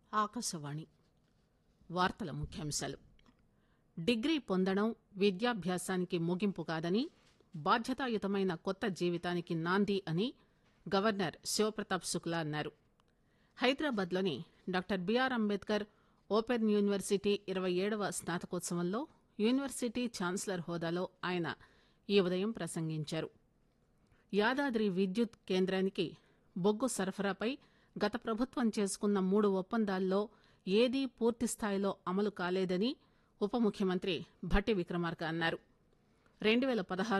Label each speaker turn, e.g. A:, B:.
A: ఆకాశవాణి వార్తల ముఖ్యాంశాలు డిగ్రీ పొందడం విద్యాభ్యాసానికి ముగింపు కాదని బాధ్యతాయుతమైన కొత్త జీవితానికి నాంది అని గవర్నర్ శివప్రతాప్ శుక్లా అన్నారు హైదరాబాద్ లోని doctor BR Ambedkar open university ఇరవై ఏడవ స్నాతకోత్సవంలో యూనివర్సిటీ ఛాన్సలర్ హోదాలో ఆయన ఈ ఉదయం ప్రసంగించారు యాదాద్రి విద్యుత్ కేంద్రానికి బొగ్గు సరఫరాపై గత ప్రభుత్వం చేసుకున్న మూడు ఒప్పందాల్లో ఏదీ పూర్తిస్థాయిలో అమలు కాలేదని ఉప ముఖ్యమంత్రి భట్టి విక్రమార్క అన్నారు రెండు పేల పదహారు